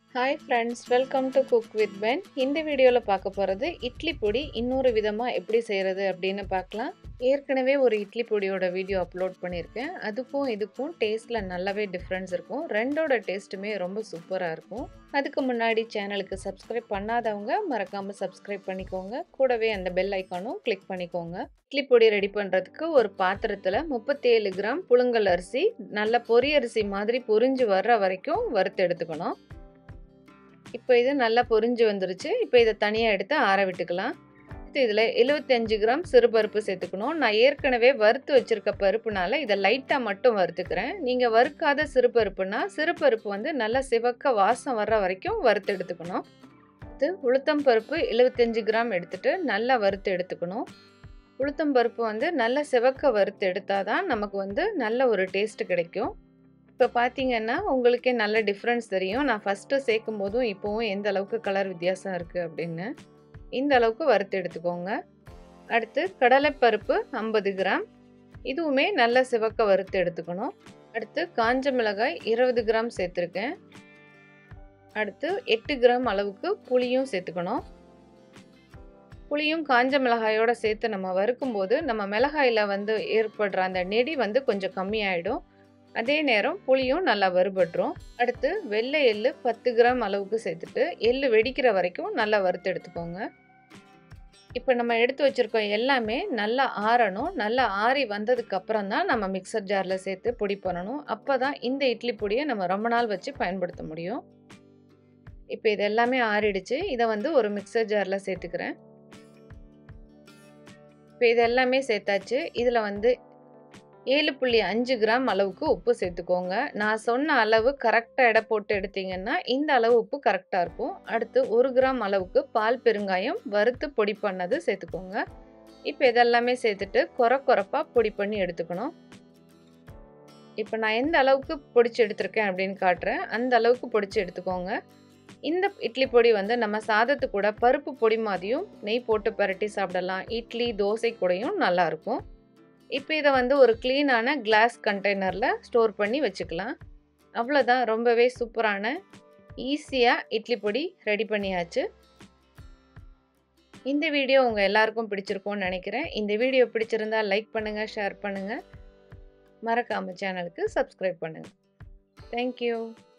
hi friends welcome to cook with பென் இந்த வீடியோவில் பார்க்க போகிறது இட்லி பொடி இன்னொரு விதமாக எப்படி செய்கிறது அப்படின்னு பார்க்கலாம் ஏற்கனவே ஒரு இட்லி பொடியோட வீடியோ அப்லோட் பண்ணியிருக்கேன் அதுக்கும் இதுக்கும் டேஸ்ட்டில் நல்லாவே டிஃப்ரென்ஸ் இருக்கும் ரெண்டோட டேஸ்ட்டுமே ரொம்ப சூப்பராக இருக்கும் அதுக்கு முன்னாடி சேனலுக்கு சப்ஸ்கிரைப் பண்ணாதவங்க மறக்காமல் சப்ஸ்கிரைப் பண்ணிக்கோங்க கூடவே அந்த பெல் ஐக்கானும் கிளிக் பண்ணிக்கோங்க இட்லி பொடி ரெடி பண்ணுறதுக்கு ஒரு பாத்திரத்தில் முப்பத்தேழு கிராம் புழுங்கல் அரிசி நல்ல பொரியரிசி மாதிரி பொரிஞ்சு வர்ற வரைக்கும் வறுத்து எடுத்துக்கணும் இப்போ இது நல்லா பொரிஞ்சு வந்துருச்சு இப்போ இதை தனியாக எடுத்து ஆற விட்டுக்கலாம் இதில் எழுபத்தஞ்சு கிராம் சிறுபருப்பு சேர்த்துக்கணும் நான் ஏற்கனவே வறுத்து வச்சுருக்க பருப்புனால இதை லைட்டாக மட்டும் வறுத்துக்கிறேன் நீங்கள் வறுக்காத சிறுபருப்புனா சிறுபருப்பு வந்து நல்லா சிவக்க வாசம் வர்ற வரைக்கும் வறுத்து எடுத்துக்கணும் இது உளுத்தம் பருப்பு எழுபத்தஞ்சு கிராம் எடுத்துகிட்டு நல்லா வறுத்து எடுத்துக்கணும் உளுத்தம் பருப்பு வந்து நல்லா சிவக்க வறுத்து எடுத்தால் தான் நமக்கு வந்து நல்ல ஒரு டேஸ்ட்டு கிடைக்கும் இப்போ பார்த்தீங்கன்னா உங்களுக்கே நல்ல டிஃப்ரென்ஸ் தெரியும் நான் ஃபஸ்ட்டு சேர்க்கும் போதும் இப்போவும் எந்த அளவுக்கு கலர் வித்தியாசம் இருக்குது அப்படின்னு இந்த அளவுக்கு வறுத்து எடுத்துக்கோங்க அடுத்து கடலைப்பருப்பு ஐம்பது கிராம் இதுவுமே நல்ல சிவக்க வறுத்து எடுத்துக்கணும் அடுத்து காஞ்ச மிளகாய் இருபது கிராம் சேர்த்துருக்கேன் அடுத்து எட்டு கிராம் அளவுக்கு புளியும் சேர்த்துக்கணும் புளியும் காஞ்ச மிளகாயோட சேர்த்து நம்ம வறுக்கும்போது நம்ம மிளகாயில் வந்து ஏற்படுற அந்த நெடி வந்து கொஞ்சம் கம்மியாயிடும் அதே நேரம் புளியும் நல்லா வறுபட்டுரும் அடுத்து வெள்ளை எள்ளு பத்து கிராம் அளவுக்கு சேர்த்துட்டு எள்ளு வெடிக்கிற வரைக்கும் நல்லா வறுத்து எடுத்துக்கோங்க இப்போ நம்ம எடுத்து வச்சுருக்கோம் எல்லாமே நல்லா ஆறணும் நல்லா ஆறி வந்ததுக்கு அப்புறம் தான் நம்ம மிக்சர் ஜாரில் சேர்த்து பொடி பண்ணணும் அப்போ தான் இந்த இட்லி பொடியை நம்ம ரொம்ப நாள் வச்சு பயன்படுத்த முடியும் இப்போ இது எல்லாமே ஆறிடுச்சு இதை வந்து ஒரு மிக்சர் ஜாரில் சேர்த்துக்கிறேன் இப்போ இது எல்லாமே சேர்த்தாச்சு இதில் வந்து ஏழு புள்ளி அஞ்சு கிராம் அளவுக்கு உப்பு சேர்த்துக்கோங்க நான் சொன்ன அளவு கரெக்டாக எடை போட்டு எடுத்தீங்கன்னா இந்த அளவு உப்பு கரெக்டாக இருக்கும் அடுத்து ஒரு கிராம் அளவுக்கு பால் பெருங்காயம் வறுத்து பொடி பண்ணது சேர்த்துக்கோங்க இப்போ இதெல்லாமே சேர்த்துட்டு குறை குறைப்பாக பொடி பண்ணி எடுத்துக்கணும் இப்போ நான் எந்த அளவுக்கு பொடிச்சு எடுத்திருக்கேன் அப்படின்னு காட்டுறேன் அந்த அளவுக்கு பொடிச்சு எடுத்துக்கோங்க இந்த இட்லி பொடி வந்து நம்ம சாதத்து கூட பருப்பு பொடி மாதிரியும் நெய் போட்டு பரட்டி சாப்பிடலாம் இட்லி தோசை கூடயும் நல்லாயிருக்கும் இப்போ இதை வந்து ஒரு க்ளீனான கிளாஸ் கண்டெய்னரில் ஸ்டோர் பண்ணி வச்சுக்கலாம் அவ்வளோதான் ரொம்பவே சூப்பரான ஈஸியாக இட்லி பொடி ரெடி பண்ணியாச்சு இந்த வீடியோ உங்கள் எல்லாருக்கும் பிடிச்சிருக்கும்னு நினைக்கிறேன் இந்த வீடியோ பிடிச்சிருந்தா லைக் பண்ணுங்கள் ஷேர் பண்ணுங்கள் மறக்காமல் சேனலுக்கு சப்ஸ்கிரைப் பண்ணுங்கள் தேங்க்யூ